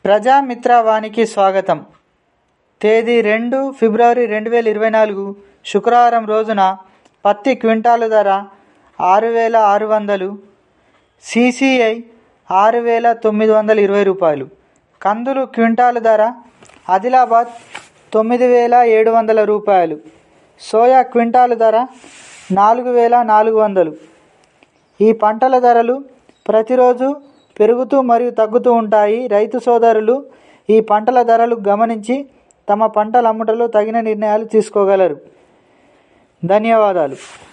ప్రజామిత్ర వానికి స్వాగతం తేదీ రెండు ఫిబ్రవరి రెండు వేల ఇరవై నాలుగు శుక్రవారం రోజున పత్తి క్వింటాలు ధర ఆరు వేల ఆరు వందలు సిసిఐ ఆరు వేల తొమ్మిది వందల ఇరవై రూపాయలు కందులు క్వింటాలు ధర ఆదిలాబాద్ తొమ్మిది వేల ఏడు వందల రూపాయలు సోయా క్వింటాలు ధర నాలుగు వేల నాలుగు వందలు ఈ పంటల ధరలు ప్రతిరోజు పెరుగుతూ మరియు తగ్గుతూ ఉంటాయి రైతు సోదరులు ఈ పంటల ధరలు గమనించి తమ పంటల అమ్ముటలో తగిన నిర్ణయాలు తీసుకోగలరు ధన్యవాదాలు